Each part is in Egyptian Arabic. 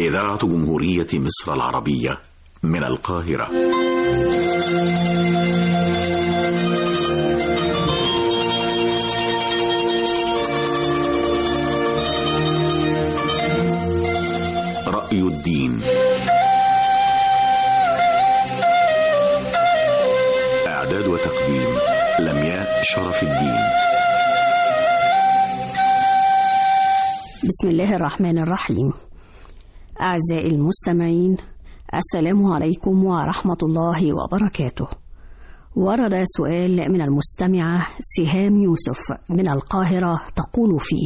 إذاعة جمهورية مصر العربية من القاهرة رأي الدين إعداد وتقديم لمياء شرف الدين بسم الله الرحمن الرحيم أعزائي المستمعين السلام عليكم ورحمة الله وبركاته ورد سؤال من المستمعة سهام يوسف من القاهرة تقول فيه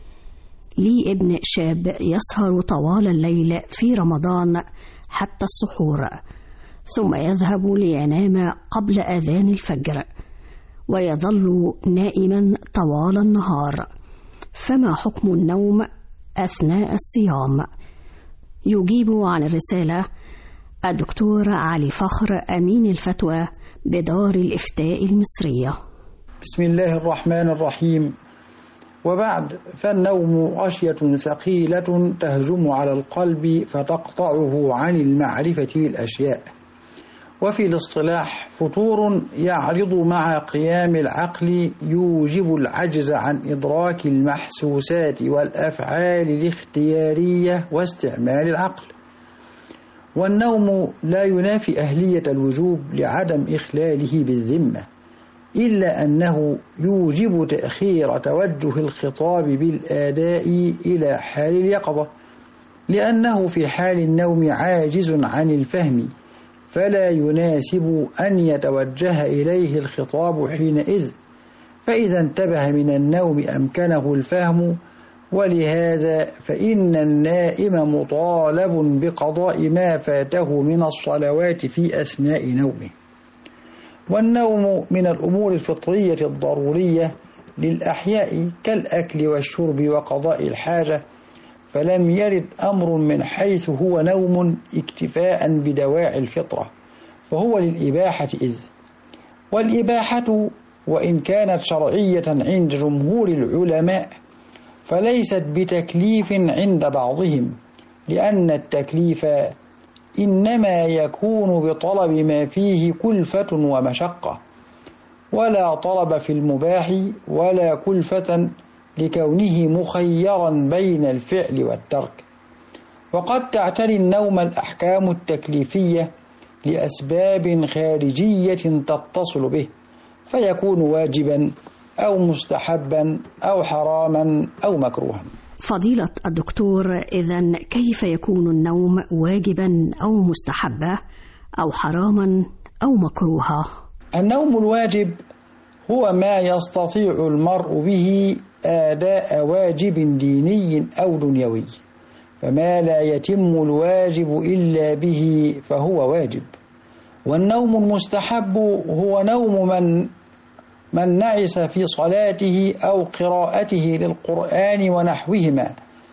لي ابن شاب يسهر طوال الليل في رمضان حتى السحور ثم يذهب لينام قبل اذان الفجر ويظل نائما طوال النهار فما حكم النوم اثناء الصيام يجيب عن الرساله الدكتور علي فخر امين الفتوى بدار الافتاء المصريه بسم الله الرحمن الرحيم وبعد فالنوم غشية ثقيلة تهجم على القلب فتقطعه عن المعرفة بالأشياء وفي الاصطلاح فطور يعرض مع قيام العقل يوجب العجز عن إدراك المحسوسات والأفعال الاختيارية واستعمال العقل والنوم لا ينافي أهلية الوجوب لعدم إخلاله بالذمة إلا أنه يوجب تأخير توجه الخطاب بالآداء إلى حال اليقظة لأنه في حال النوم عاجز عن الفهم فلا يناسب أن يتوجه إليه الخطاب حينئذ فإذا انتبه من النوم أمكنه الفهم ولهذا فإن النائم مطالب بقضاء ما فاته من الصلوات في أثناء نومه والنوم من الأمور الفطرية الضرورية للأحياء كالأكل والشرب وقضاء الحاجة فلم يرد أمر من حيث هو نوم اكتفاء بدواعي الفطرة فهو للإباحة إذ والإباحة وإن كانت شرعية عند جمهور العلماء فليست بتكليف عند بعضهم لأن التكليف إنما يكون بطلب ما فيه كلفة ومشقة ولا طلب في المباح ولا كلفة لكونه مخيرا بين الفعل والترك وقد تعتري النوم الأحكام التكليفية لأسباب خارجية تتصل به فيكون واجبا أو مستحبا أو حراما أو مكروها فضيلة الدكتور إذا كيف يكون النوم واجبا أو مستحبا أو حراما أو مكروها؟ النوم الواجب هو ما يستطيع المرء به آداء واجب ديني أو دنيوي فما لا يتم الواجب إلا به فهو واجب والنوم المستحب هو نوم من من نعس في صلاته أو قراءته للقرآن ونحوهما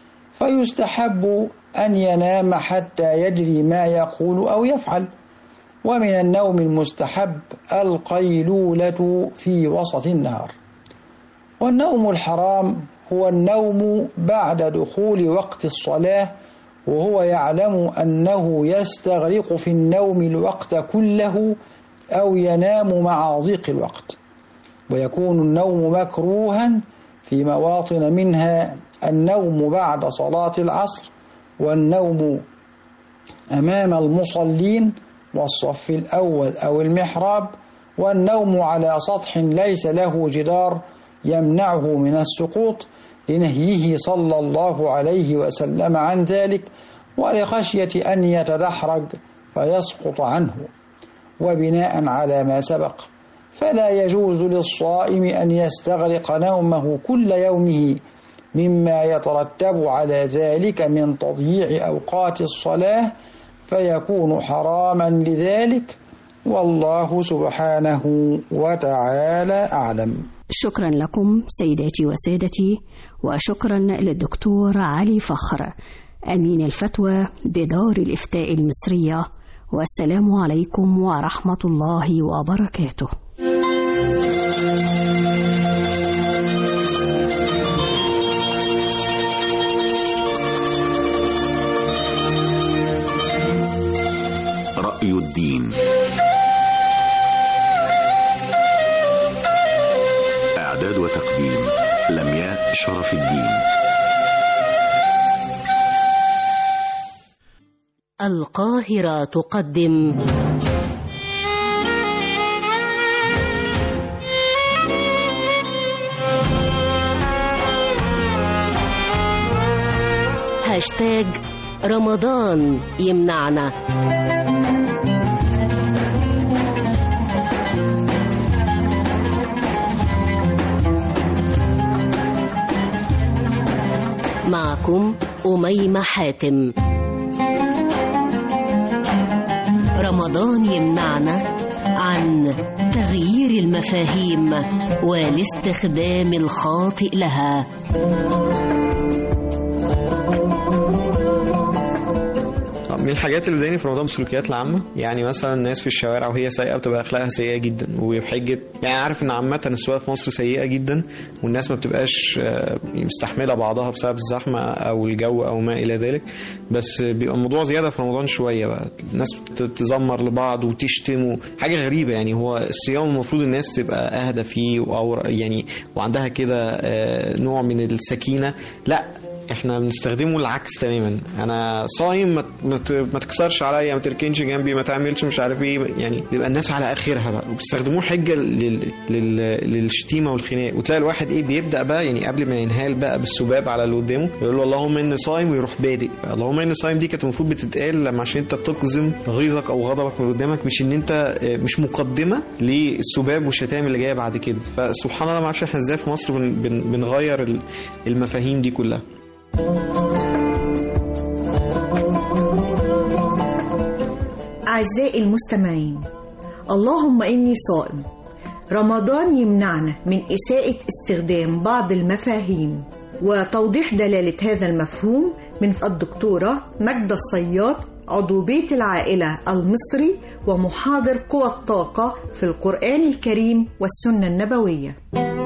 فيستحب أن ينام حتى يدري ما يقول أو يفعل ومن النوم المستحب القيلولة في وسط النهار والنوم الحرام هو النوم بعد دخول وقت الصلاة وهو يعلم أنه يستغرق في النوم الوقت كله أو ينام مع ضيق الوقت ويكون النوم مكروها في مواطن منها النوم بعد صلاة العصر والنوم أمام المصلين والصف الأول أو المحراب والنوم على سطح ليس له جدار يمنعه من السقوط لنهيه صلى الله عليه وسلم عن ذلك ولخشية أن يتدحرج فيسقط عنه وبناء على ما سبق فلا يجوز للصائم أن يستغرق نومه كل يومه مما يترتب على ذلك من تضييع أوقات الصلاة فيكون حراما لذلك والله سبحانه وتعالى أعلم شكرا لكم سيداتي وسادتي وشكرا للدكتور علي فخر أمين الفتوى بدار الإفتاء المصرية والسلام عليكم ورحمة الله وبركاته الدين إعداد وتقديم لمياء شرف الدين القاهرة تقدم هاشتاج رمضان يمنعنا معكم أميمة حاتم رمضان يمنعنا عن تغيير المفاهيم والاستخدام الخاطئ لها من الحاجات اللي بتضايقني في رمضان السلوكيات العامة يعني مثلا الناس في الشوارع وهي سايقة بتبقى أخلاقها سيئة جدا وبحجة يعني عارف إن عامة السواقة في مصر سيئة جدا والناس ما بتبقاش آه، مستحملة بعضها بسبب الزحمة أو الجو أو ما إلى ذلك بس بيبقى الموضوع زيادة في رمضان شوية بقى الناس تزمر لبعض وتشتم حاجة غريبة يعني هو الصيام المفروض الناس تبقى أهدى فيه أو يعني وعندها كده آه، نوع من السكينة لا احنا بنستخدمه العكس تماما انا صايم ما ما ت- ما تكسرش عليا ما تركنش جنبي ما تعملش مش عارف ايه يعني بيبقى الناس على اخرها بقى وبيستخدموه حجه لل... لل... للشتيمه والخناق وتلاقي الواحد ايه بيبدا بقى يعني قبل ما ينهال بقى بالسباب على اللي قدامه يقول له اللهم اني صايم ويروح بادئ اللهم اني صايم دي كانت المفروض بتتقال لما عشان انت تقزم غيظك او غضبك من اللي قدامك مش ان انت آه، مش مقدمه للسباب والشتائم اللي جايه بعد كده فسبحان الله ما اعرفش احنا ازاي في مصر بن... بن... بنغير ال- المفاهيم دي كلها أعزائي المستمعين اللهم إني صائم رمضان يمنعنا من إساءة استخدام بعض المفاهيم وتوضيح دلالة هذا المفهوم من الدكتورة ماجدة الصياد عضو بيت العائلة المصري ومحاضر قوى الطاقة في القرآن الكريم والسنة النبوية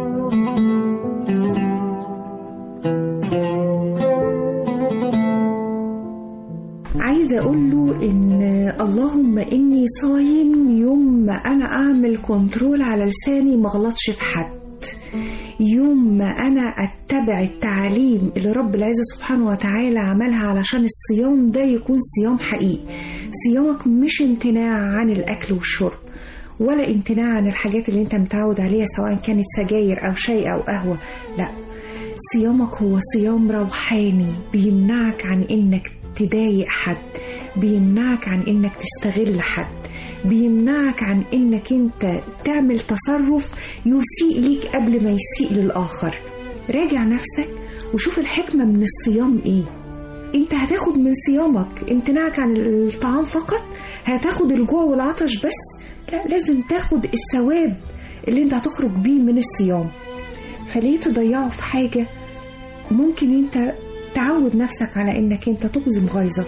عايزة أقول له إن اللهم إني صايم يوم ما أنا أعمل كنترول على لساني ما غلطش في حد يوم ما أنا أتبع التعاليم اللي رب العزة سبحانه وتعالى عملها علشان الصيام ده يكون صيام حقيقي صيامك مش امتناع عن الأكل والشرب ولا امتناع عن الحاجات اللي انت متعود عليها سواء كانت سجاير أو شاي أو قهوة لا صيامك هو صيام روحاني بيمنعك عن انك تضايق حد بيمنعك عن انك تستغل حد بيمنعك عن انك انت تعمل تصرف يسيء ليك قبل ما يسيء للاخر راجع نفسك وشوف الحكمة من الصيام ايه انت هتاخد من صيامك امتناعك عن الطعام فقط هتاخد الجوع والعطش بس لا لازم تاخد الثواب اللي انت هتخرج بيه من الصيام فليه تضيعه في حاجة ممكن انت تعود نفسك على انك انت تقزم غيظك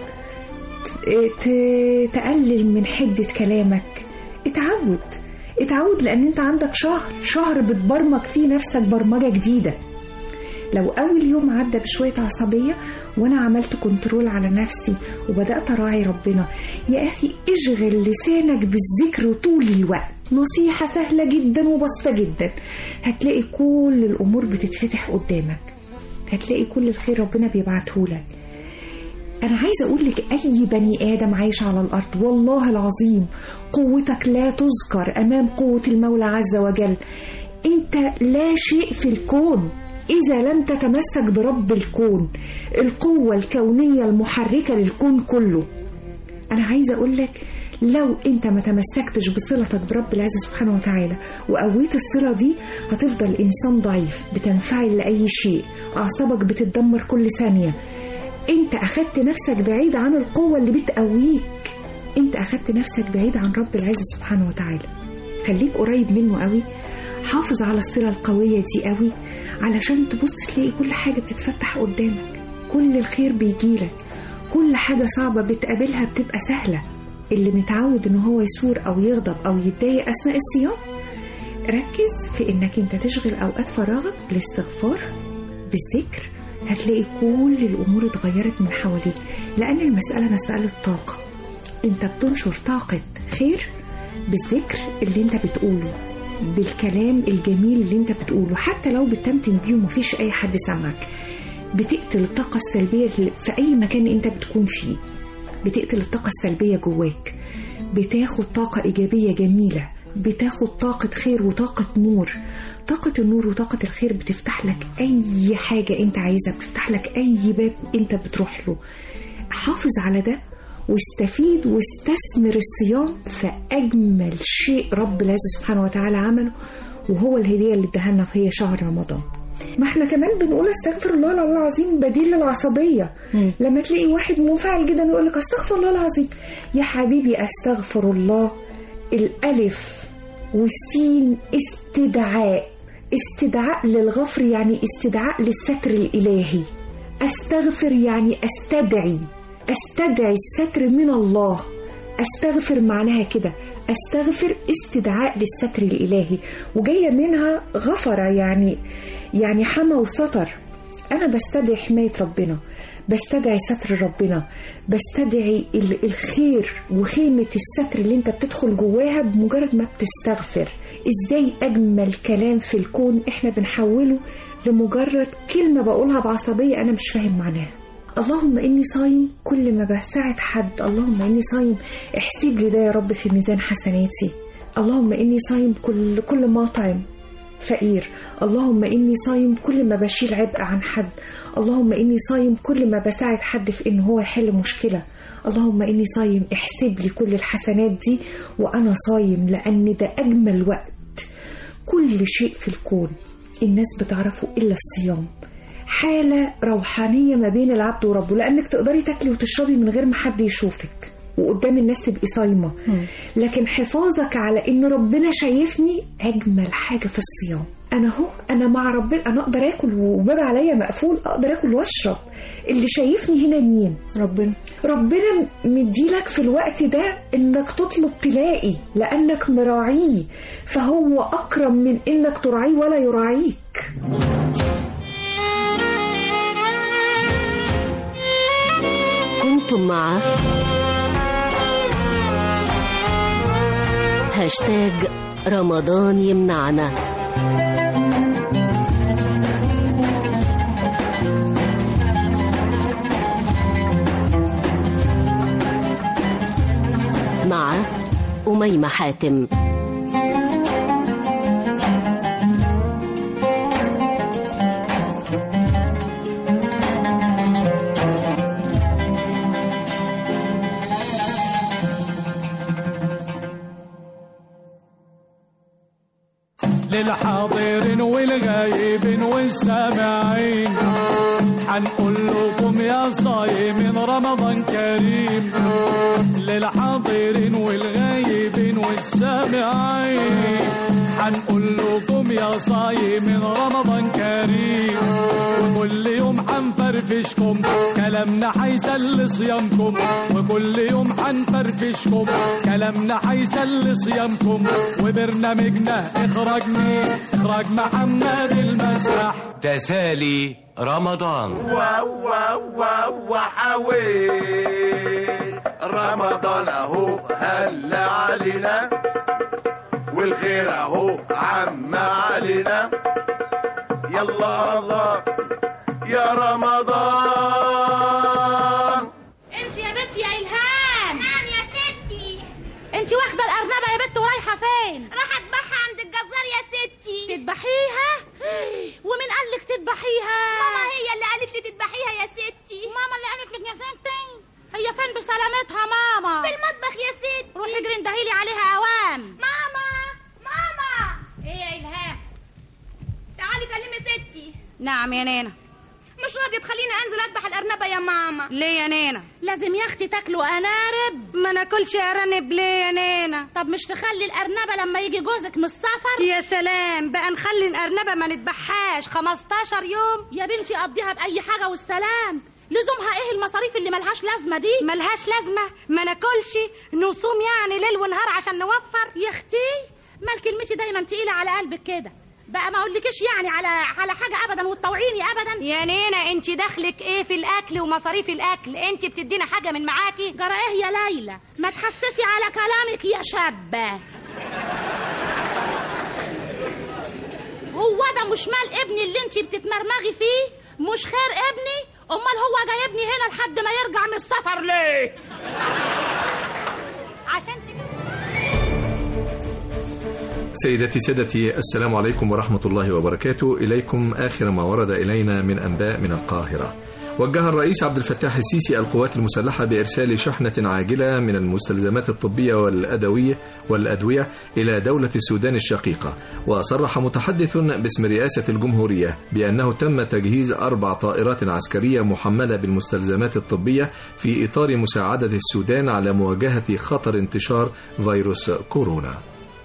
ت- ت- تقلل من حدة كلامك اتعود اتعود لان انت عندك شهر شهر بتبرمج فيه نفسك برمجة جديدة لو أول يوم عدى بشوية عصبية وأنا عملت كنترول على نفسي وبدأت أراعي ربنا يا أخي اشغل لسانك بالذكر طول الوقت نصيحة سهلة جدا وبسيطة جدا هتلاقي كل الأمور بتتفتح قدامك هتلاقي كل الخير ربنا بيبعته لك أنا عايزة أقول لك أي بني آدم عايش على الأرض والله العظيم قوتك لا تذكر أمام قوة المولى عز وجل أنت لا شيء في الكون إذا لم تتمسك برب الكون القوة الكونية المحركة للكون كله أنا عايزة أقول لك لو أنت ما تمسكتش بصلتك برب العزة سبحانه وتعالى وقويت الصلة دي هتفضل إنسان ضعيف بتنفعل لأي شيء أعصابك بتتدمر كل ثانية أنت أخدت نفسك بعيد عن القوة اللي بتقويك أنت أخدت نفسك بعيد عن رب العزة سبحانه وتعالى خليك قريب منه قوي حافظ على الصلة القوية دي قوي علشان تبص تلاقي كل حاجة بتتفتح قدامك كل الخير بيجيلك كل حاجة صعبة بتقابلها بتبقى سهلة اللي متعود ان هو يثور او يغضب او يتضايق اثناء الصيام ركز في انك انت تشغل اوقات فراغك بالاستغفار بالذكر هتلاقي كل الامور اتغيرت من حواليك لان المسألة مسألة طاقة انت بتنشر طاقة خير بالذكر اللي انت بتقوله بالكلام الجميل اللي انت بتقوله حتى لو بتمتن بيه ومفيش اي حد سمعك بتقتل الطاقة السلبية اللي في اي مكان انت بتكون فيه بتقتل الطاقة السلبية جواك بتاخد طاقة إيجابية جميلة بتاخد طاقة خير وطاقة نور طاقة النور وطاقة الخير بتفتح لك أي حاجة أنت عايزها بتفتح لك أي باب أنت بتروح له حافظ على ده واستفيد واستثمر الصيام في أجمل شيء رب العزة سبحانه وتعالى عمله وهو الهدية اللي اداها لنا وهي شهر رمضان ما احنا كمان بنقول استغفر الله العلي العظيم بديل للعصبية لما تلاقي واحد منفعل جدا يقول لك استغفر الله العظيم يا حبيبي استغفر الله الألف والسين استدعاء استدعاء للغفر يعني استدعاء للستر الإلهي أستغفر يعني أستدعي أستدعي الستر من الله أستغفر معناها كده أستغفر استدعاء للستر الإلهي وجاية منها غفر يعني يعني حمى وستر أنا بستدعي حماية ربنا بستدعي ستر ربنا بستدعي ال- الخير وخيمة الستر اللي انت بتدخل جواها بمجرد ما بتستغفر ازاي اجمل كلام في الكون احنا بنحوله لمجرد كلمة بقولها بعصبية انا مش فاهم معناها اللهم اني صايم كل ما بساعد حد اللهم اني صايم احسب لي ده يا رب في ميزان حسناتي اللهم اني صايم كل كل ما اطعم فقير اللهم إني صايم كل ما بشيل عبء عن حد اللهم إني صايم كل ما بساعد حد في إن هو يحل مشكلة اللهم إني صايم احسب لي كل الحسنات دي وأنا صايم لأن ده أجمل وقت كل شيء في الكون الناس بتعرفه إلا الصيام حالة روحانية ما بين العبد وربه لأنك تقدري تاكلي وتشربي من غير ما حد يشوفك وقدام الناس تبقي صايمة لكن حفاظك على إن ربنا شايفني أجمل حاجة في الصيام أنا هو أنا مع ربنا أنا أقدر آكل وباب عليا مقفول أقدر آكل وأشرب اللي شايفني هنا مين؟ ربنا ربنا مديلك في الوقت ده انك تطلب تلاقي لانك مراعيه فهو اكرم من انك تراعيه ولا يراعيك كنتم مع هاشتاج رمضان يمنعنا مع أميمة حاتم للحاضرين والغايبين والسامعين حنقول لكم يا صايمين رمضان كريم للحاضرين والغايبين والسامعين حنقول لكم يا صايمين رمضان كريم وكل يوم حنفرفشكم كلامنا حيسل صيامكم وكل يوم حنفرفشكم كلامنا حيسل صيامكم وبرنامجنا اخراج مين اخراج محمد المسرح تسالي رمضان واو واو واو وحوي رمضان اهو هل علينا والخير اهو عم علينا يلا الله يا رمضان انت يا بنتي يا الهام نعم يا ستي انت واخده الارنبه يا بنت ورايحه فين راح اذبحها عند الجزار يا ستي تذبحيها ومين قال لك تذبحيها ماما هي اللي قالت لي تذبحيها يا ستي ماما اللي قالت لك يا ستي هي فين بسلامتها ماما في المطبخ يا ستي روحي اجري اندهيلي عليها اوام ماما ماما ايه يا الهام تعالي كلمي ستي نعم يا نينا مش راضية تخليني انزل اذبح الارنبة يا ماما ليه يا نينا لازم يا اختي تاكلوا ارانب ما ناكلش ارانب ليه يا نينا طب مش تخلي الارنبة لما يجي جوزك من السفر يا سلام بقى نخلي الارنبة ما نذبحهاش 15 يوم يا بنتي قضيها باي حاجة والسلام لزومها ايه المصاريف اللي ملهاش لازمة دي ملهاش لازمة ما ناكلش نصوم يعني ليل ونهار عشان نوفر يا اختي مال كلمتي دايما تقيلة على قلبك كده بقى ما اقولكش يعني على على حاجه ابدا وتطوعيني ابدا يا نينا انت دخلك ايه في الاكل ومصاريف الاكل انت بتدينا حاجه من معاكي جرى ايه يا ليلى ما تحسسي على كلامك يا شابه هو ده مش مال ابني اللي انت بتتمرمغي فيه مش خير ابني امال هو جايبني هنا لحد ما يرجع من السفر ليه عشان تجيب سيداتي سادتي السلام عليكم ورحمة الله وبركاته إليكم آخر ما ورد إلينا من أنباء من القاهرة وجه الرئيس عبد الفتاح السيسي القوات المسلحة بإرسال شحنة عاجلة من المستلزمات الطبية والأدوية والأدوية إلى دولة السودان الشقيقة وصرح متحدث باسم رئاسة الجمهورية بأنه تم تجهيز أربع طائرات عسكرية محملة بالمستلزمات الطبية في إطار مساعدة السودان على مواجهة خطر انتشار فيروس كورونا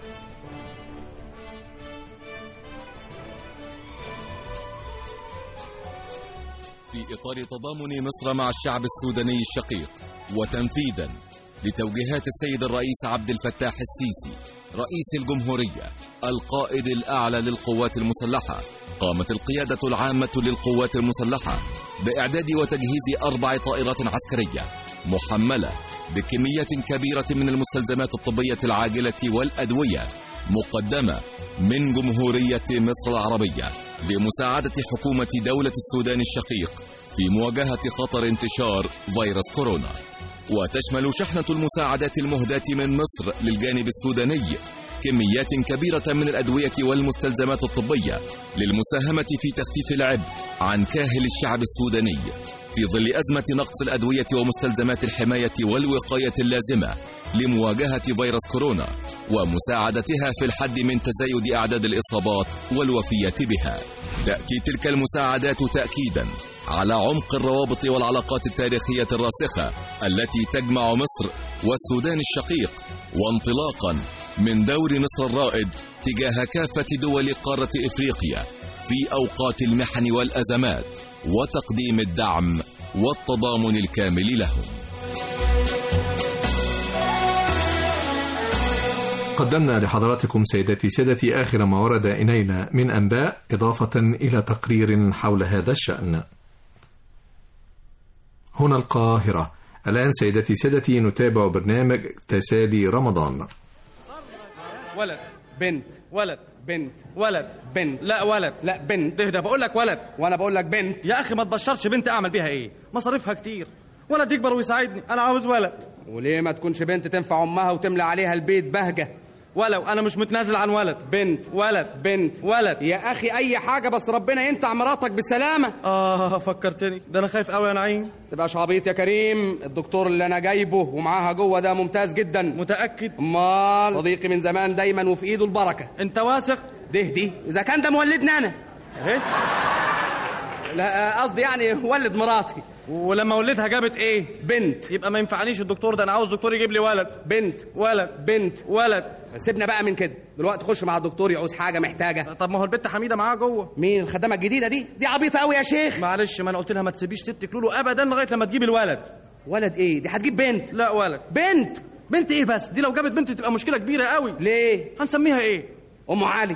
في إطار تضامن مصر مع الشعب السوداني الشقيق وتنفيذا لتوجيهات السيد الرئيس عبد الفتاح السيسي رئيس الجمهورية القائد الأعلى للقوات المسلحة قامت القيادة العامة للقوات المسلحة بإعداد وتجهيز أربع طائرات عسكرية محملة بكمية كبيرة من المستلزمات الطبية العاجلة والأدوية مقدمة من جمهورية مصر العربية لمساعدة حكومة دولة السودان الشقيق في مواجهة خطر انتشار فيروس كورونا وتشمل شحنة المساعدات المهداة من مصر للجانب السوداني كميات كبيرة من الأدوية والمستلزمات الطبية للمساهمة في تخفيف العبء عن كاهل الشعب السوداني في ظل أزمة نقص الأدوية ومستلزمات الحماية والوقاية اللازمة لمواجهة فيروس كورونا ومساعدتها في الحد من تزايد أعداد الإصابات والوفية بها تأتي تلك المساعدات تأكيدا على عمق الروابط والعلاقات التاريخية الراسخة التي تجمع مصر والسودان الشقيق وانطلاقا من دور مصر الرائد تجاه كافة دول قارة إفريقيا في أوقات المحن والأزمات وتقديم الدعم والتضامن الكامل لهم قدمنا لحضراتكم سيداتي سادتي آخر ما ورد إلينا من أنباء إضافة إلى تقرير حول هذا الشأن هنا القاهرة الآن سيداتي سادتي نتابع برنامج تسالي رمضان ولد بنت ولد بنت ولد بنت لا ولد لا بنت اهدى بقول لك ولد وانا بقول لك بنت يا اخي ما تبشرش بنت اعمل بيها ايه مصاريفها كتير ولد يكبر ويساعدني انا عاوز ولد وليه ما تكونش بنت تنفع امها وتملى عليها البيت بهجه ولو انا مش متنازل عن ولد بنت ولد بنت ولد يا اخي اي حاجه بس ربنا ينتع مراتك بالسلامه اه فكرتني ده انا خايف قوي يا نعيم تبقاش عبيط يا كريم الدكتور اللي انا جايبه ومعاها جوه ده ممتاز جدا متاكد امال صديقي من زمان دايما وفي ايده البركه انت واثق ده دي اذا كان ده مولدنا انا ايه لا قصدي يعني ولد مراتي ولما ولدها جابت ايه بنت يبقى ما ينفعنيش الدكتور ده انا عاوز دكتور يجيب لي ولد بنت ولد بنت ولد سيبنا بقى من كده دلوقتي خش مع الدكتور يعوز حاجه محتاجه طب ما هو البت حميده معاها جوه مين الخدامه الجديده دي دي عبيطه قوي يا شيخ معلش ما انا قلت لها ما تسيبيش ستك لولو ابدا لغايه لما تجيب الولد ولد ايه دي هتجيب بنت لا ولد بنت بنت ايه بس دي لو جابت بنت تبقى مشكله كبيره قوي ليه هنسميها ايه ام علي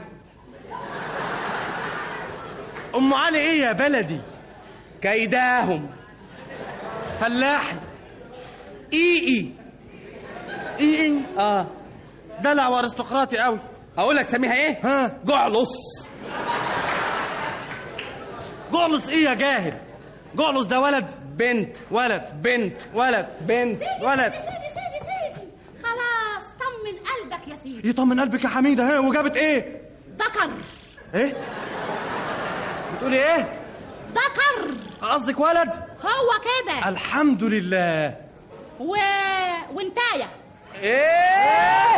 ام علي ايه يا بلدي كيداهم فلاحي اي اي اي اي اه دلع وارستقراطي قوي اقول لك سميها ايه ها جعلص جعلص ايه يا جاهل جعلص ده ولد بنت ولد بنت ولد بنت ولد سيدي سيدي سيدي خلاص طمن قلبك يا سيدي يطمن قلبك يا حميده ها وجابت ايه ذكر ايه بتقولي ايه ذكر قصدك ولد هو كده الحمد لله و... وانتايه ايه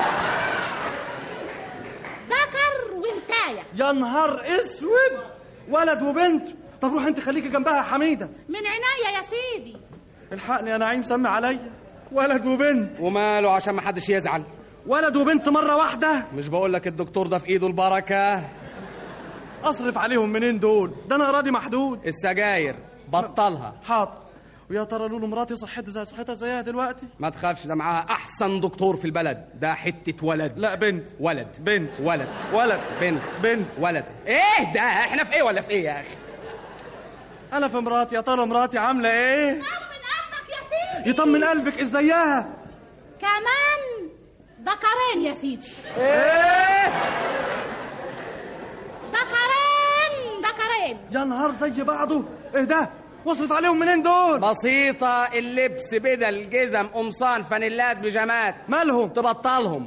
ذكر وانتايه يا نهار اسود ولد وبنت طب روح انت خليكي جنبها يا حميده من عناية يا سيدي الحقني يا نعيم سمي عليا ولد وبنت وماله عشان ما حدش يزعل ولد وبنت مره واحده مش بقول لك الدكتور ده في ايده البركه اصرف عليهم منين دول ده انا اراضي محدود السجاير بطلها حاضر ويا ترى لولو مراتي صحتها زي صحتها زيها دلوقتي ما تخافش ده معاها احسن دكتور في البلد ده حته ولد لا بنت ولد بنت ولد ولد بنت بنت ولد ايه ده احنا في ايه ولا في ايه يا اخي انا في مراتي يا ترى مراتي عامله ايه طمن قلبك يا سيدي يطمن قلبك ازيها كمان دكرين يا سيدي ايه دكرين دكرين يا نهار زي بعضه ايه ده وصلت عليهم منين دول بسيطة اللبس بدل جزم قمصان فانيلات بيجامات مالهم تبطلهم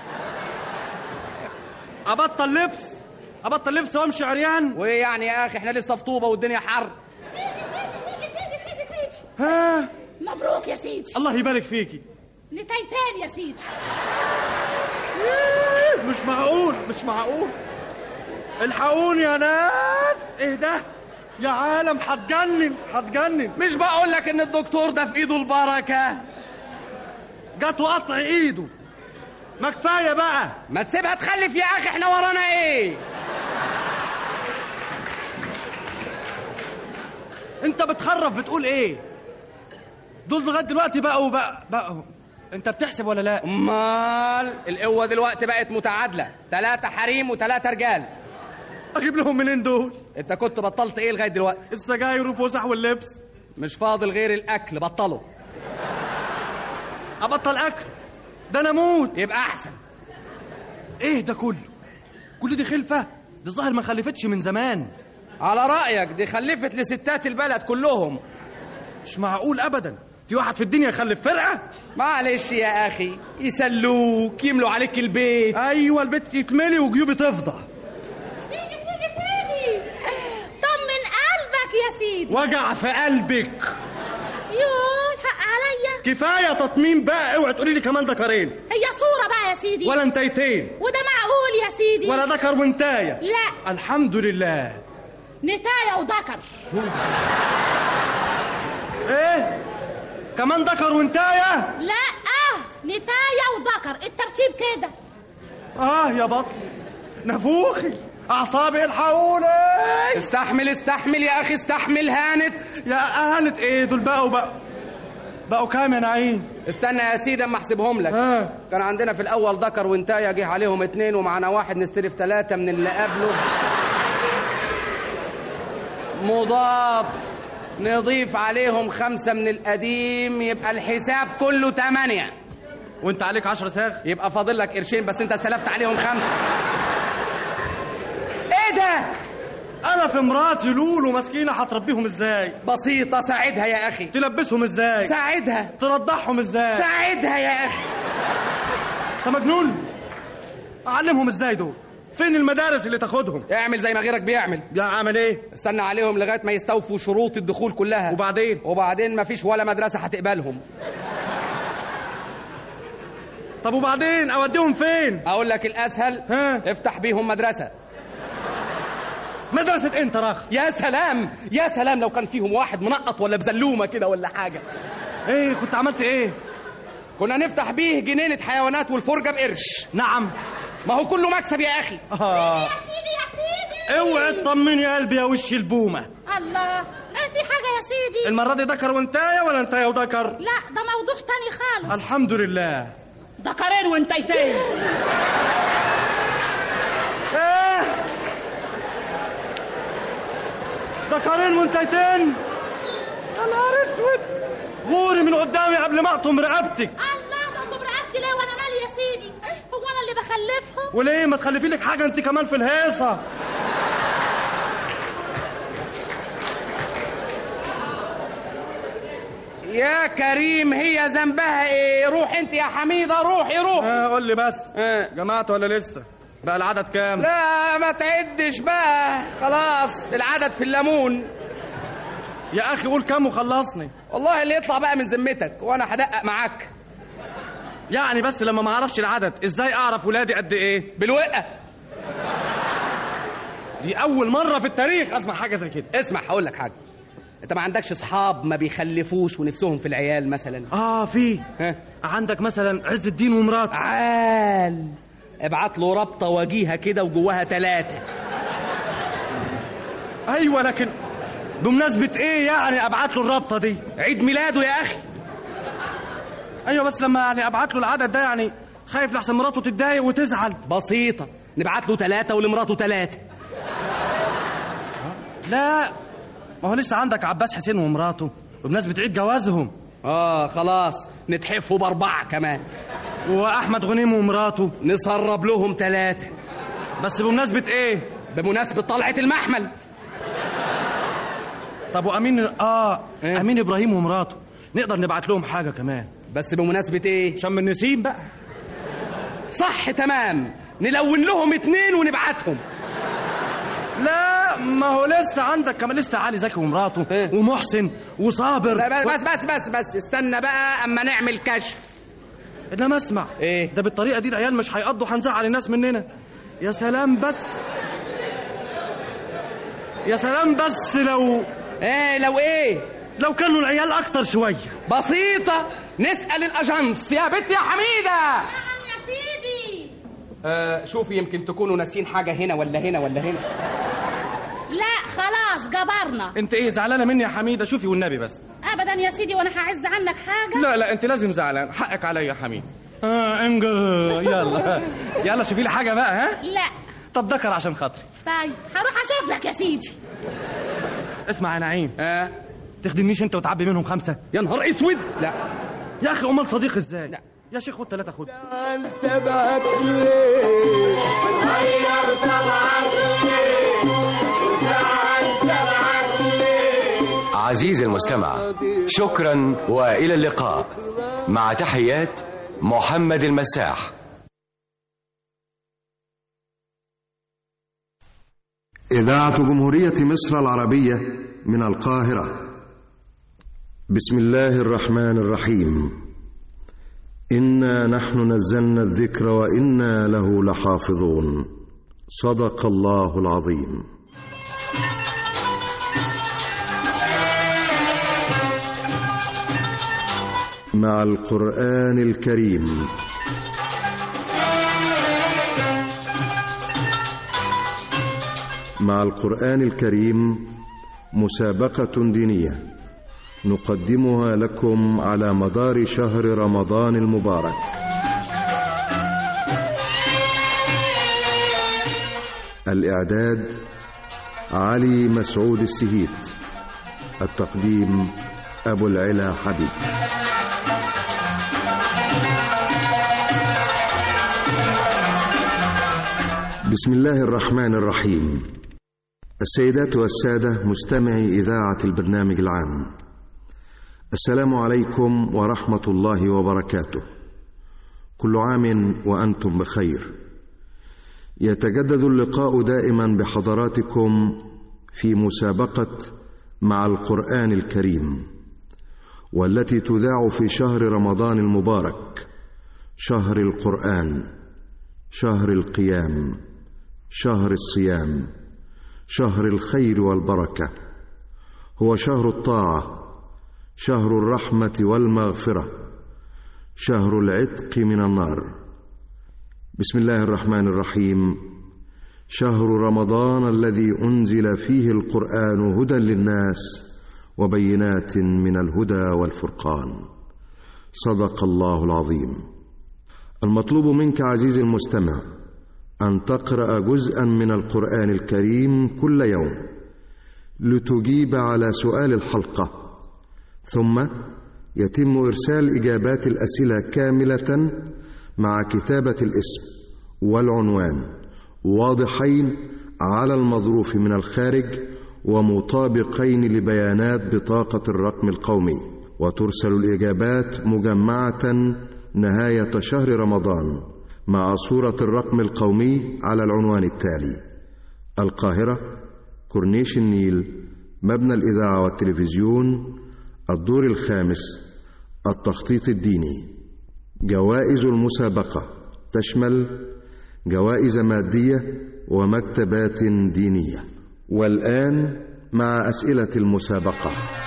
ابطل لبس ابطل لبس وامشي عريان وايه يعني يا اخي احنا لسه في طوبة والدنيا حر سيدي سيدي سيدي سيدي ها مبروك يا سيدي الله يبارك فيكي نتايتين يا سيدي مش معقول مش معقول الحقوني يا ناس ايه ده يا عالم هتجنن هتجنن مش بقول لك ان الدكتور ده في ايده البركة جت وقطع ايده ما كفايه بقى ما تسيبها تخلف يا اخي احنا ورانا ايه انت بتخرف بتقول ايه دول لغايه دلوقتي بقوا بقى بقوا انت بتحسب ولا لا امال القوة دلوقتي بقت متعادلة ثلاثة حريم وثلاثة رجال اجيب لهم منين دول انت كنت بطلت ايه لغاية دلوقتي السجاير والفسح واللبس مش فاضل غير الاكل بطله ابطل اكل ده انا اموت يبقى احسن ايه ده كله كل دي خلفه دي الظاهر ما خلفتش من زمان على رأيك دي خلفت لستات البلد كلهم مش معقول ابدا في واحد في الدنيا يخلف فرقه معلش يا اخي يسلوك يملوا عليك البيت ايوه البيت يتملي وجيوبي تفضى سيدي سيدي سيدي طمن قلبك يا سيدي وجع في قلبك يقول حق عليا كفايه تطمين بقى اوعي تقولي لي كمان ذكرين هي صورة بقى يا سيدي ولا انتيتين وده معقول يا سيدي ولا ذكر وانتايه لا الحمد لله نتاية وذكر ايه كمان ذكر وانتايه لا اه نتاية وذكر الترتيب كده اه يا بطل نفوخي اعصابي الحقوني استحمل استحمل يا اخي استحمل هانت يا هانت ايه دول بقوا بقوا بقوا كام يا نعيم استنى يا سيدي اما احسبهم لك آه. كان عندنا في الاول ذكر وانتايه جه عليهم اتنين ومعنا واحد نستلف ثلاثة من اللي قبله مضاف نضيف عليهم خمسة من القديم يبقى الحساب كله تمانية وانت عليك عشر ساغ يبقى فاضل لك قرشين بس انت استلفت عليهم خمسة ايه ده انا في مراتي لولو مسكينه هتربيهم ازاي بسيطة ساعدها يا اخي تلبسهم ازاي ساعدها ترضعهم ازاي ساعدها يا اخي انت مجنون اعلمهم ازاي دول فين المدارس اللي تاخدهم اعمل زي ما غيرك بيعمل يا عمل ايه استنى عليهم لغايه ما يستوفوا شروط الدخول كلها وبعدين وبعدين مفيش ولا مدرسه هتقبلهم طب وبعدين اوديهم فين اقول لك الاسهل ها افتح بيهم مدرسه مدرسة انت رخ يا سلام يا سلام لو كان فيهم واحد منقط ولا بزلومه كده ولا حاجه ايه كنت عملت ايه كنا نفتح بيه جنينه حيوانات والفرجه بقرش نعم ما هو كله مكسب يا اخي آه. يا سيدي يا سيدي اوعي تطمني يا قلبي يا وش البومه الله ايه في حاجة يا سيدي المره دي ذكر وانتايه ولا انتايه وذكر لا ده موضوع تاني خالص الحمد لله ذكرين وانتيتين ايه ذكرين وانتيتين يا نهار اسود غوري من قدامي قبل ما اقطم رقبتك الله تقوم رقبتي ليه وانا مالي يا سيدي هو انا اللي بخلفهم وليه ما تخلفي لك حاجه انت كمان في الهيصه يا كريم هي ذنبها ايه روح انت يا حميده روحي روح اه قول لي بس اه. جمعت ولا لسه بقى العدد كام لا ما تعدش بقى خلاص العدد في الليمون يا اخي قول كام وخلصني والله اللي يطلع بقى من ذمتك وانا هدقق معاك يعني بس لما ما اعرفش العدد ازاي اعرف ولادي قد ايه بالوقه دي اول مره في التاريخ اسمع حاجه زي كده اسمع هقول لك حاجه انت ما عندكش اصحاب ما بيخلفوش ونفسهم في العيال مثلا اه في ها عندك مثلا عز الدين ومراته عال ابعت له رابطه وجيهه كده وجواها ثلاثه ايوه لكن بمناسبة ايه يعني ابعت له الرابطة دي عيد ميلاده يا اخي ايوه بس لما يعني ابعت له العدد ده يعني خايف لحسن مراته تتضايق وتزعل بسيطة نبعت له ثلاثة ولمراته ثلاثة لا ما هو لسه عندك عباس حسين ومراته بمناسبة عيد جوازهم اه خلاص نتحفوا باربعة كمان واحمد غنيم ومراته نسرب لهم ثلاثة بس بمناسبة ايه بمناسبة طلعة المحمل طب وامين اه إيه؟ امين ابراهيم ومراته نقدر نبعت لهم حاجة كمان بس بمناسبة ايه شم النسيم بقى صح تمام نلون لهم اتنين ونبعتهم لا ما هو لسه عندك كمان لسه علي زكي ومراته إيه؟ ومحسن وصابر لا بس بس بس بس استنى بقى اما نعمل كشف انما اسمع ايه ده بالطريقه دي العيال مش هيقضوا هنزعل الناس مننا يا سلام بس يا سلام بس لو ايه لو ايه لو كانوا العيال اكتر شويه بسيطة نسأل الأجنس يا بنت يا حميدة نعم يا سيدي آه شوفي يمكن تكونوا ناسين حاجة هنا ولا هنا ولا هنا لا خلاص جبرنا انت ايه زعلانه مني يا حميده شوفي والنبي بس ابدا يا سيدي وانا هعز عنك حاجه لا لا انت لازم زعلان حقك عليا يا حميد اه انجا يلا يلا شوفي لي حاجه بقى ها لا طب ذكر عشان خاطري طيب هروح اشوف لك يا سيدي اسمع يا نعيم آه تخدمنيش انت وتعبي منهم خمسه يا نهار اسود لا يا اخي امال صديق ازاي لا. يا شيخ خد ثلاثه خد سبعة ليه غير سبعة ليه وجعل سبعة ليه عزيزي المستمع شكرا والى اللقاء مع تحيات محمد المساح إذاعة جمهورية مصر العربية من القاهرة بسم الله الرحمن الرحيم إنا نحن نزلنا الذكر وإنا له لحافظون صدق الله العظيم مع القرآن الكريم مع القرآن الكريم مسابقة دينية نقدمها لكم على مدار شهر رمضان المبارك الإعداد علي مسعود السهيت التقديم أبو العلا حبيب بسم الله الرحمن الرحيم السيدات والسادة مستمعي إذاعة البرنامج العام السلام عليكم ورحمة الله وبركاته كل عام وأنتم بخير يتجدد اللقاء دائما بحضراتكم في مسابقة مع القرآن الكريم والتي تذاع في شهر رمضان المبارك شهر القرآن شهر القيام شهر الصيام شهر الخير والبركة هو شهر الطاعة شهر الرحمة والمغفرة شهر العتق من النار بسم الله الرحمن الرحيم شهر رمضان الذي أنزل فيه القرآن هدى للناس وبينات من الهدى والفرقان صدق الله العظيم المطلوب منك عزيزي المستمع أن تقرأ جزءا من القرآن الكريم كل يوم لتجيب على سؤال الحلقة ثم يتم إرسال إجابات الأسئلة كاملة مع كتابة الاسم والعنوان واضحين على المظروف من الخارج ومطابقين لبيانات بطاقة الرقم القومي وترسل الإجابات مجمعة نهاية شهر رمضان مع صورة الرقم القومي على العنوان التالي القاهرة كورنيش النيل مبنى الإذاعة والتلفزيون الدور الخامس التخطيط الديني جوائز المسابقة تشمل جوائز مادية ومكتبات دينية والآن مع أسئلة المسابقة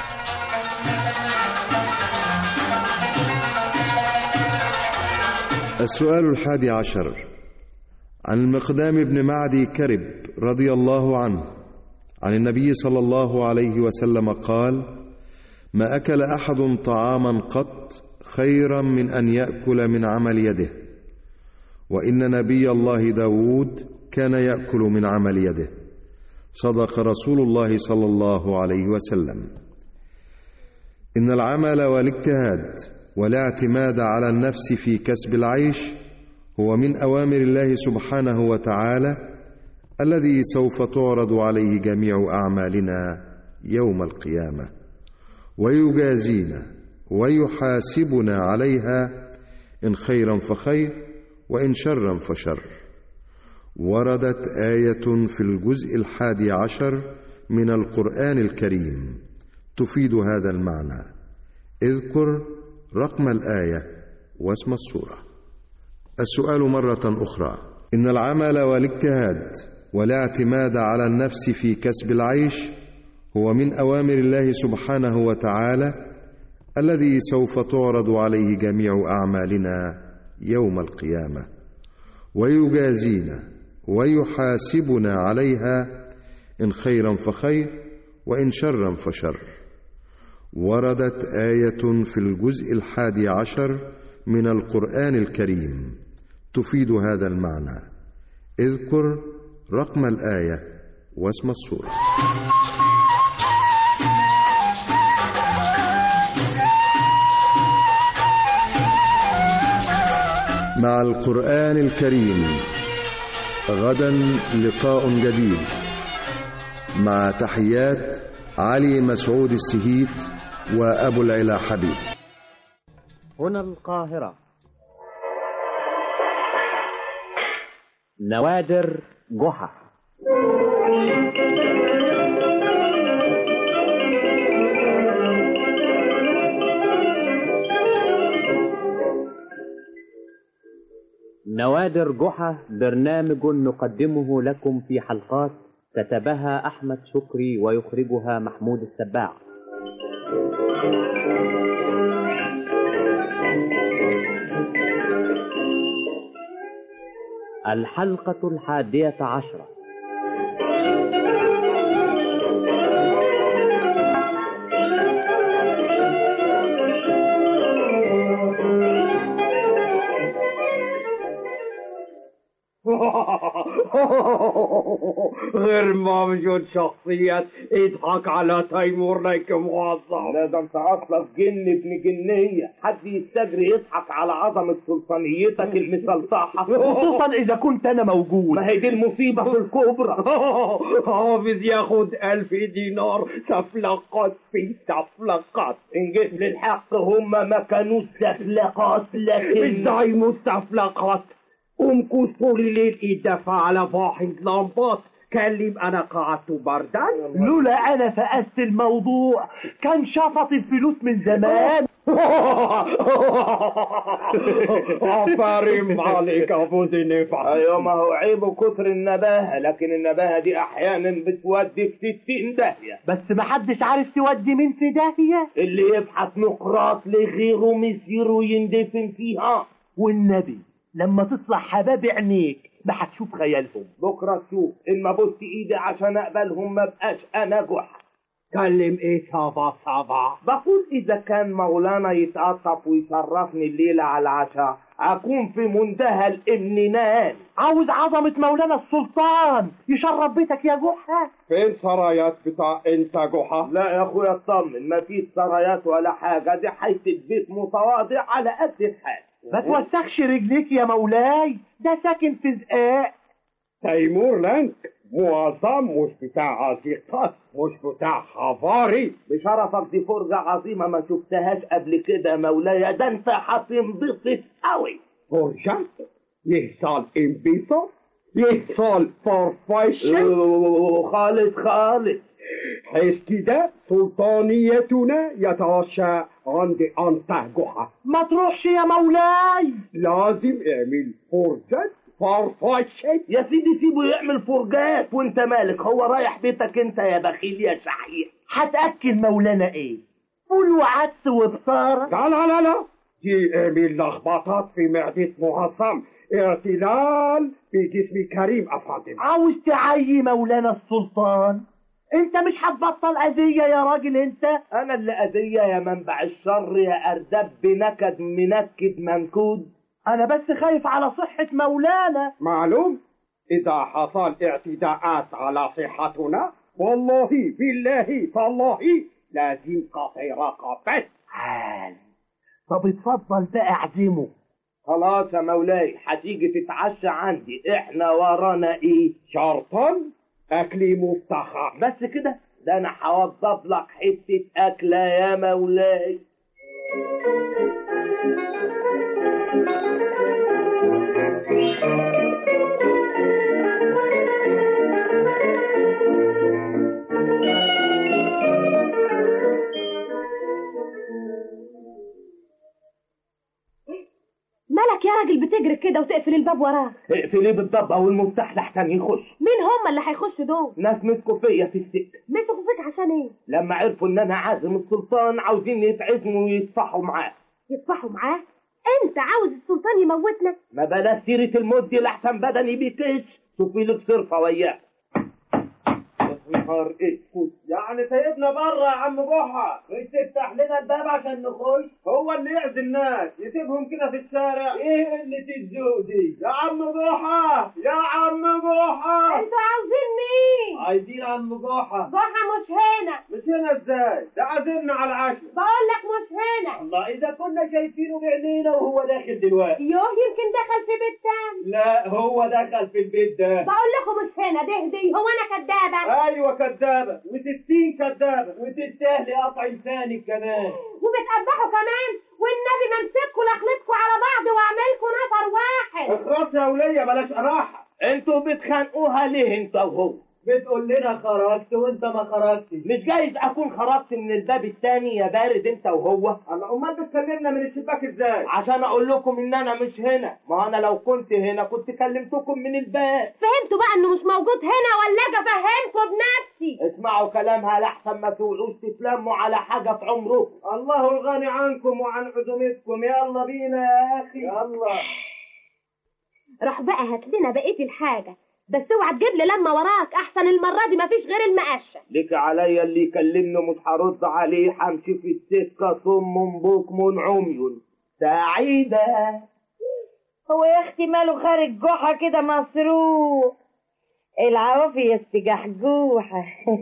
السؤال الحادي عشر عن المقدام بن معدي كرب رضي الله عنه عن النبي صلى الله عليه وسلم قال ما اكل احد طعاما قط خيرا من ان ياكل من عمل يده وان نبي الله داود كان ياكل من عمل يده صدق رسول الله صلى الله عليه وسلم ان العمل والاجتهاد والاعتماد على النفس في كسب العيش هو من اوامر الله سبحانه وتعالى الذي سوف تعرض عليه جميع اعمالنا يوم القيامه ويجازينا ويحاسبنا عليها ان خيرا فخير وان شرا فشر وردت ايه في الجزء الحادي عشر من القران الكريم تفيد هذا المعنى اذكر رقم الايه واسم السوره السؤال مره اخرى ان العمل والاجتهاد والاعتماد على النفس في كسب العيش هو من اوامر الله سبحانه وتعالى الذي سوف تعرض عليه جميع اعمالنا يوم القيامه ويجازينا ويحاسبنا عليها ان خيرا فخير وان شرا فشر وردت ايه في الجزء الحادي عشر من القران الكريم تفيد هذا المعنى اذكر رقم الايه واسم السوره مع القران الكريم غدا لقاء جديد مع تحيات علي مسعود السهيت وابو العلا حبيب هنا القاهرة نوادر جحا نوادر جحا برنامج نقدمه لكم في حلقات كتبها أحمد شكري ويخرجها محمود السباع الحلقة الحادية عشرة غير موجود شخصية يضحك على تيمور لك موظف لا ده انت اصلك جن ابن جنية حد يستجري يضحك على عظمة سلطانيتك المسلطحة خصوصا اذا كنت انا موجود ما هي دي المصيبة في الكبرى حافظ ياخد ألف دينار سفلقات في سفلقات ان جيت للحق هم ما كانوش سفلقات لكن ازاي مستفلقات قوم طول الليل يدفع على واحد لمبات كلم انا قعدت بردان لولا انا فقست الموضوع كان شفط الفلوس من زمان عفارم عليك ابو ذي نفع ايوه ما هو عيب كتر النباهة لكن النباهة دي احيانا بتودي في ستين داهية بس محدش عارف تودي مين في داهية اللي يبحث نقراط لغيره مسيره يندفن فيها والنبي لما تطلع حباب عينيك ما هتشوف خيالهم بكرة تشوف إن ما بص إيدي عشان أقبلهم ما بقاش أنا جحا كلم إيه صابا صابا بقول إذا كان مولانا يتقطف ويشرفني الليلة على العشاء أكون في منتهى الامتنان عاوز عظمة مولانا السلطان يشرف بيتك يا جحا فين سرايات بتاع انت جحا لا يا اخويا اطمن ما فيش سرايات ولا حاجة دي حتة بيت متواضع على قد الحال ما توسخش رجليك يا مولاي ده ساكن في زقاق تيمور لانك معظم مش بتاع عزيقات مش بتاع خفاري بشرفك دي فرجة عظيمة ما شفتهاش قبل كده يا مولاي ده انت هتنبسط قوي فرجة يحصل انبساط يحصل فرفشة خالص خالص حيث كده سلطانيتنا يتعشى عند أنت جحا ما تروحش يا مولاي لازم اعمل فرجة فرفشة يا سيدي سيبه يعمل فرجات وانت مالك هو رايح بيتك انت يا بخيل يا شحيح هتأكل مولانا ايه فول وعدس وبصارة لا لا لا لا دي اعمل لخبطات في معدة معظم اعتلال في جسم كريم افندم عاوز تعيي مولانا السلطان انت مش هتبطل اذيه يا راجل انت انا اللي اذيه يا منبع الشر يا اردب بنكد منكد منكود انا بس خايف على صحه مولانا معلوم إذا حصل اعتداءات على صحتنا والله بالله تالله لازم قطع رقبته عال طب اتفضل بقى اعزمه خلاص يا مولاي هتيجي تتعشى عندي احنا ورانا ايه شرطا أكلي مفتخر بس كده ده انا هوضب لك حته اكله يا مولاي مالك يا راجل بتجري كده وتقفل الباب وراك اقفليه بالضبط او المفتاح لحسن يخش مين هم اللي هيخشوا دول ناس مسكوا فيا في السكه مسكوا فيك عشان ايه لما عرفوا ان انا عازم السلطان عاوزين يتعزموا ويصفحوا معاه يصفحوا معاه انت عاوز السلطان يموتنا ما بلاش سيرة الموت دي لحسن بدني بيكش شوفي لك صرفة وياه نهار اسود يعني سيبنا بره يا عم جحا مش تفتح لنا الباب عشان نخش هو اللي يعزي الناس يسيبهم كده في الشارع ايه قلة الذوق دي يا عم جحا يا عم جحا انتوا عاوزين مين عايزين عم جحا ضحى مش هنا مش هنا ازاي ده عازمنا على العشاء بقول لك مش هنا الله اذا كنا شايفينه بعينينا وهو داخل دلوقتي يوه يمكن دخل في بيت تاني لا هو دخل في البيت ده بقول لكم مش هنا ده دي هو انا كدابه ايوه كدابه وستين كدابه وتستاهلي قطع لسانك كمان وبتقبحوا كمان والنبي ما امسكوا لخلتكم على بعض واعملكوا نفر واحد اخرس يا وليه بلاش راحه انتوا بتخانقوها ليه انت وهو بتقول لنا خرجت وانت ما خرجتش مش جايز اكون خرجت من الباب التاني يا بارد انت وهو الله امال بتكلمنا من الشباك ازاي عشان اقول لكم ان انا مش هنا ما انا لو كنت هنا كنت كلمتكم من الباب فهمتوا بقى انه مش موجود هنا ولا اجي افهمكم بنفسي اسمعوا كلامها لحسن ما تقولوش تتلموا على حاجه في عمركم الله الغني عنكم وعن عزومتكم يلا بينا يا اخي يلا روح بقى هات لنا بقيه الحاجه بس اوعى تجيب لي لما وراك احسن المره دي مفيش غير المقشه ليك عليا اللي يكلمني مش هرد عليه همشي في السكه صم بكم عمي سعيده هو يا اختي ماله خارج جحا كده مسروق العوافي يا استجحجوحة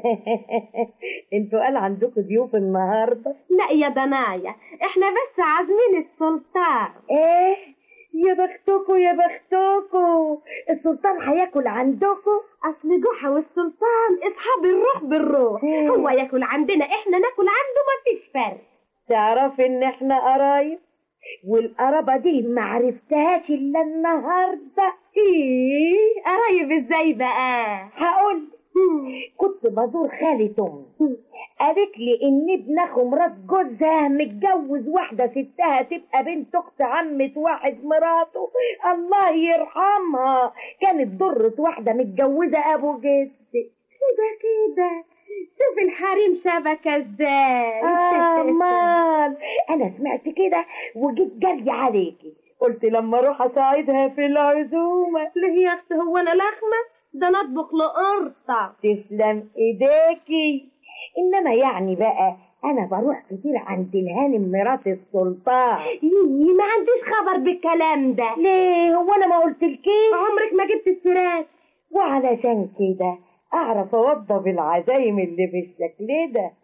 انتوا قال عندكم ضيوف النهارده لا يا دنايا احنا بس عازمين السلطان ايه يا بختكوا يا بختكوا السلطان هياكل عندكم اصل جحا والسلطان اصحاب الروح بالروح هو ياكل عندنا احنا ناكل عنده مفيش فرق تعرفي ان احنا قرايب والقرابة دي ما عرفتهاش الا النهارده ايه قرايب ازاي بقى هقول كنت بزور خالة امي قالت لي ان ابن اخو مرات جوزها متجوز واحده ستها تبقى بنت اخت عمه واحد مراته الله يرحمها كانت ضرة واحده متجوزه ابو جدي كده كده شوف الحريم شبكة ازاي آه مال انا سمعت كده وجيت جري عليكي قلت لما اروح اساعدها في العزومه ليه يا اختي هو انا لخمه ده انا اطبخ لقرطه تسلم ايديكي انما يعني بقى انا بروح كتير عند الهانم مرات السلطان يي ما عنديش خبر بالكلام ده ليه هو انا ما قلتلكيش عمرك ما جبت السيرات وعلشان كده اعرف اوضب العزايم اللي بالشكل ده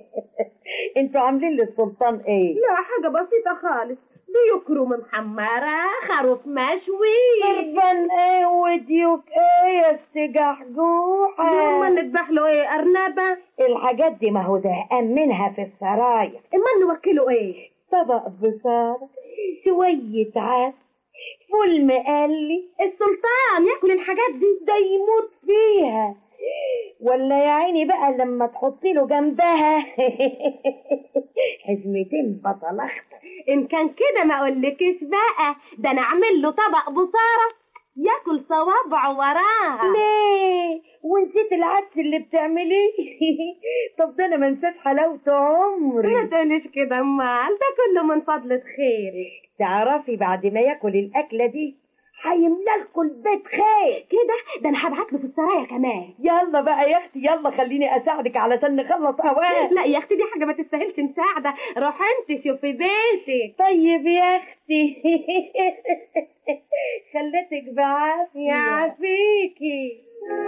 انتوا عاملين للسلطان ايه لا حاجة بسيطة خالص ديوك روم محمرة خروف مشوي قربان ايه وديوك ايه يا استجحجوحة هما نذبح له ايه ارنبة الحاجات دي ما هو زهقان منها في السرايا اما نوكله ايه طبق بصارة شوية عسل فول مقلي السلطان ياكل الحاجات دي ده يموت فيها ولا يا عيني بقى لما تحطي له جنبها حزمتين بصل اخضر ان كان كده ما اقولكش بقى ده انا اعمل له طبق بصاره ياكل صوابعه وراها ليه ونسيت العدس اللي بتعمليه طب ده انا ما انساش حلاوه عمري ما تقوليش كده امال ده كله من فضلة خيرك تعرفي بعد ما ياكل الاكله دي هيملى لكم البيت خير كده ده انا هبعت له في السرايا كمان يلا بقى يا اختي يلا خليني اساعدك علشان نخلص اوان لا يا اختي دي حاجه ما تستاهلش مساعده روح انت شوفي بيتك طيب يا اختي خليتك بعافيه يعافيكي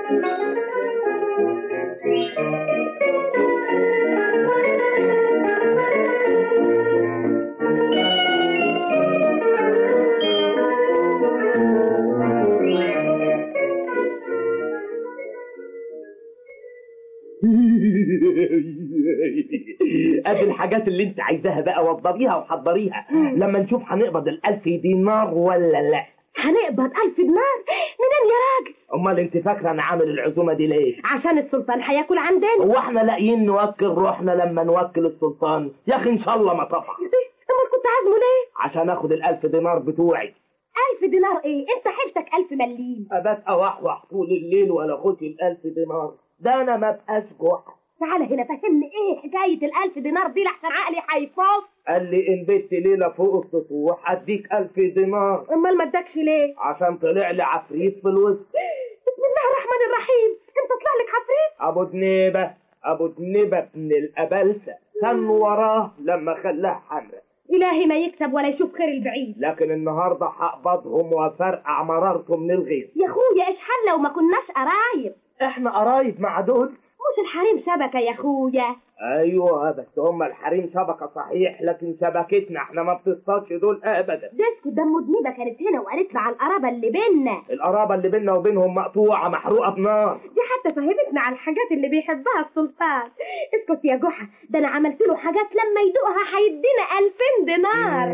ادي الحاجات اللي انت عايزاها بقى وضبيها وحضريها لما نشوف هنقبض الالف دينار ولا لا هنقبض ألف دينار منين يا راجل امال انت فاكره انا عامل العزومه دي ليه عشان السلطان هياكل عندنا هو احنا لاقيين نوكل روحنا لما نوكل السلطان يا اخي ان شاء الله ما طفح امال كنت عازمه ليه عشان اخد الالف دينار بتوعي ألف دينار ايه انت حيلتك ألف مليم ابات اوحوح طول الليل ولا اخدش الالف دينار ده انا ما بقاش جحا تعالى هنا فهمني ايه حكايه الألف دينار دي لحسن عقلي هيفوت قال لي ان بت ليله فوق السطوح اديك الف دينار امال ما ادكش ليه عشان طلع لي عفريت في الوسط بسم الله الرحمن الرحيم انت طلع لك عفريت ابو دنيبه ابو دنيبه ابن الابلسه كان وراه لما خلاها حمرا الهي ما يكسب ولا يشوف خير البعيد لكن النهارده هقبضهم وافرقع مرارته من الغيظ يا اخويا ايش حل لو ما كناش قرايب احنا قرايب مع دول مش الحريم شبكه يا اخويا ايوه بس هم الحريم شبكه صحيح لكن شبكتنا احنا ما بتصطادش دول ابدا ده اسكت ده مدنبه كانت هنا وقالت لي على القرابه اللي بينا القرابه اللي بيننا وبينهم مقطوعه محروقه بنار دي حتى فهمتنا على الحاجات اللي بيحبها السلطان اسكت يا جحا ده انا عملت له حاجات لما يدوقها هيدينا 2000 دينار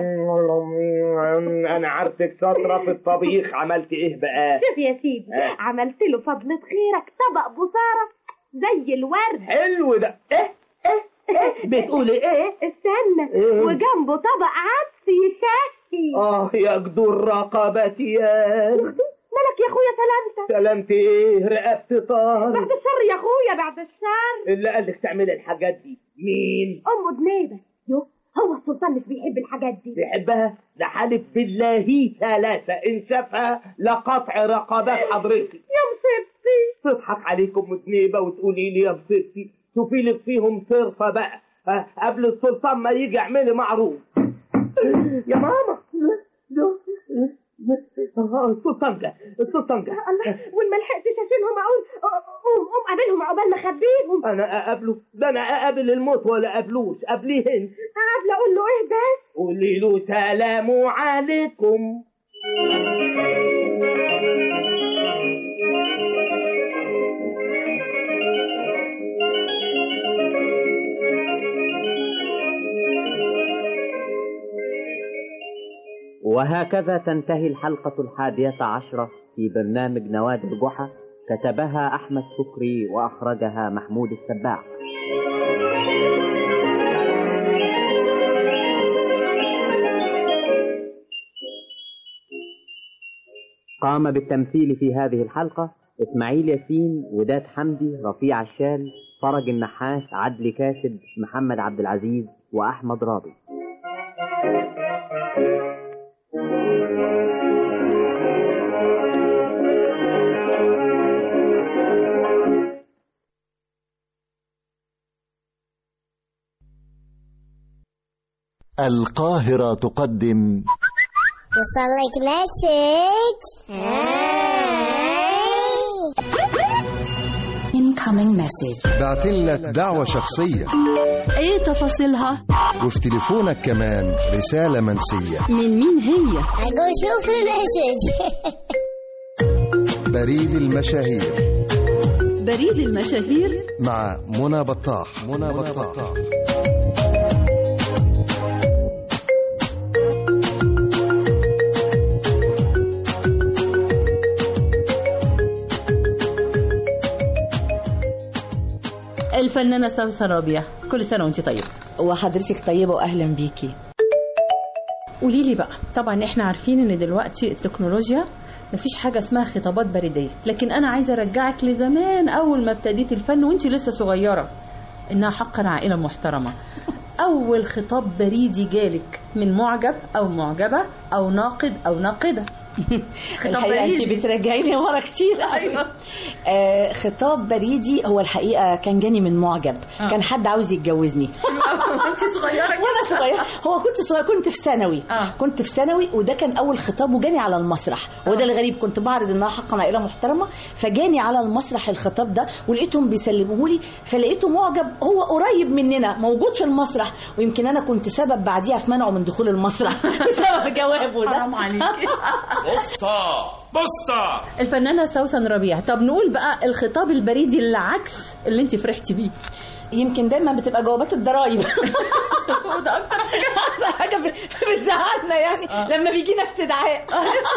انا عارفك شاطره في الطبيخ عملت ايه بقى شوف يا سيدي آه. عملت له فضلة خيرك طبق بصارة زي الورد حلو ده ايه ايه ايه بتقولي ايه استنى إيه؟ وجنبه طبق عدس يشهي اه يا جدور رقبتي يا مالك يا اخويا سلامتك سلامتي ايه رقبتي طار بعد الشر يا اخويا بعد الشر اللي قالك تعملي الحاجات دي مين ام دنيبه يو هو السلطان مش بيحب الحاجات دي بيحبها ده حالف بالله ثلاثة إن شافها لقطع رقبات حضرتك يا مصيبتي تضحك عليكم مذنبة وتقولي لي يا مصيبتي شوفي لك فيهم صرفة بقى ها، قبل السلطان ما يجي اعملي معروف يا ماما آه، السلطان جه السلطان جه الله وما لحقتش اشيلهم اقول قوم قوم قابلهم عقبال ما اخبيهم انا اقابله ده انا اقابل الموت ولا اقابلوش قبليه انت قبل اقول له ايه بس قولي له سلام عليكم وهكذا تنتهي الحلقة الحادية عشرة في برنامج نوادر جحا كتبها أحمد شكري وأخرجها محمود السباع قام بالتمثيل في هذه الحلقة إسماعيل ياسين وداد حمدي رفيع الشال فرج النحاس عدلي كاسب محمد عبد العزيز وأحمد راضي القاهرة تقدم وصل لك مسج incoming message بعتين لك دعوة شخصية ايه تفاصيلها وفي تليفونك كمان رسالة منسية من مين هي اقول شوف المسج بريد المشاهير بريد المشاهير مع منى بطاح منى بطاح الفنانة سوسن ربيع كل سنة وانت طيبة وحضرتك طيبة وأهلا بيكي قولي لي بقى طبعا احنا عارفين ان دلوقتي التكنولوجيا مفيش حاجة اسمها خطابات بريدية لكن أنا عايزة أرجعك لزمان أول ما ابتديت الفن وانت لسه صغيرة إنها حقا عائلة محترمة أول خطاب بريدي جالك من معجب أو معجبة أو ناقد أو ناقدة الحقيقه انت بريدي. بترجعيني ورا كتير أيوة. آه خطاب بريدي هو الحقيقه كان جاني من معجب آه. كان حد عاوز يتجوزني انت صغيره وانا صغيره هو كنت صغيره كنت في ثانوي كنت في ثانوي وده كان اول خطاب وجاني على المسرح وده الغريب كنت بعرض انها حقا عائله محترمه فجاني على المسرح الخطاب ده ولقيتهم بيسلموه لي فلقيته معجب هو قريب مننا موجود في المسرح ويمكن انا كنت سبب بعديها في منعه من دخول المسرح بسبب جوابه ده حرام عليك. بسطة بسطة الفنانه سوسن ربيع طب نقول بقى الخطاب البريدي اللي عكس اللي انت فرحتي بيه يمكن دايما بتبقى جوابات الضرايب ده اكتر حاجه حاجه بتزعلنا يعني لما بيجينا استدعاء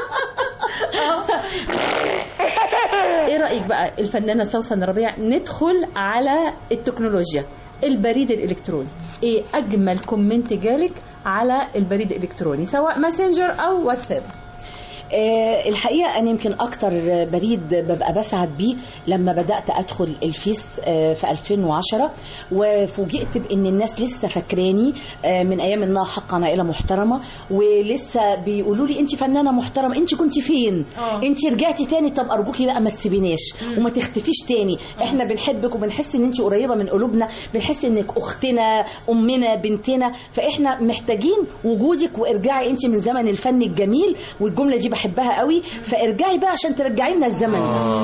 ايه رايك بقى الفنانه سوسن ربيع ندخل على التكنولوجيا البريد الالكتروني ايه اجمل كومنت جالك على البريد الالكتروني سواء ماسنجر او واتساب آه، الحقيقة أنا يمكن أكتر بريد ببقى بسعد بيه لما بدأت أدخل الفيس آه، في 2010 وفوجئت بأن الناس لسه فاكراني آه، من أيام إنها حقا عائلة محترمة ولسه بيقولوا لي أنت فنانة محترمة أنت كنت فين؟ آه. أنت رجعتي تاني طب أرجوكي بقى ما تسيبيناش وما تختفيش تاني إحنا بنحبك وبنحس إن أنت قريبة من قلوبنا بنحس إنك أختنا أمنا بنتنا فإحنا محتاجين وجودك وارجعي أنت من زمن الفن الجميل والجملة دي بحبها قوي فارجعي بقى عشان ترجعي لنا الزمن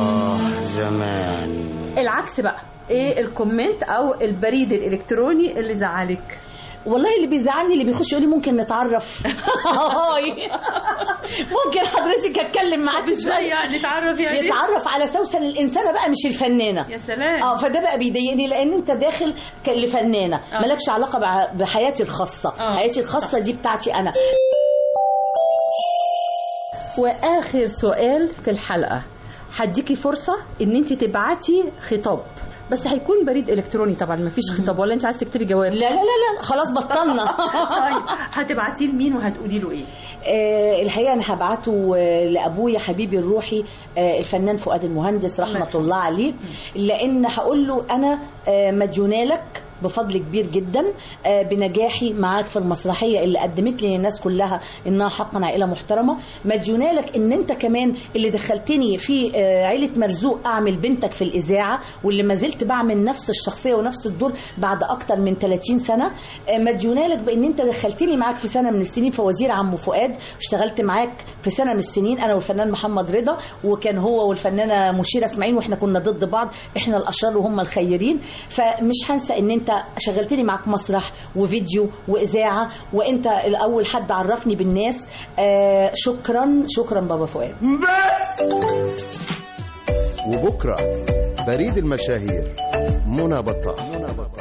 زمان العكس بقى ايه الكومنت او البريد الالكتروني اللي زعلك والله اللي بيزعلني اللي بيخش يقول لي ممكن نتعرف هاي ممكن حضرتك اتكلم معاك ازاي يعني نتعرف يعني يتعرف على سوسن الانسانه بقى مش الفنانه يا سلام اه فده بقى بيضايقني لان انت داخل ك- لفنانه آه. مالكش علاقه بع- بحياتي الخاصه آه. حياتي الخاصه دي بتاعتي انا واخر سؤال في الحلقه هديكي فرصه ان انت تبعتي خطاب بس هيكون بريد الكتروني طبعا مفيش خطاب ولا انت عايز تكتبي جواب لا لا لا لا خلاص بطلنا طيب هتبعتيه لمين وهتقولي له ايه آه، الحقيقه انا هبعته آه، لابويا حبيبي الروحي آه، الفنان فؤاد المهندس رحمه الله عليه لان هقول له انا آه، مديونه لك بفضل كبير جدا آه، بنجاحي معاك في المسرحيه اللي قدمت لي الناس كلها انها حقا عائله محترمه مديونه لك ان انت كمان اللي دخلتني في آه، عيله مرزوق اعمل بنتك في الاذاعه واللي ما زلت بعمل نفس الشخصيه ونفس الدور بعد اكتر من 30 سنه آه، مديونه لك بان انت دخلتني معاك في سنه من السنين في وزير عمو فؤاد اشتغلت معاك في سنه من السنين انا والفنان محمد رضا وكان هو والفنانه مشيره اسماعيل واحنا كنا ضد بعض احنا الاشرار وهم الخيرين فمش هنسى ان انت شغلتني معاك مسرح وفيديو واذاعه وانت الاول حد عرفني بالناس آه شكرا شكرا بابا فؤاد وبكرة بريد المشاهير منى بطال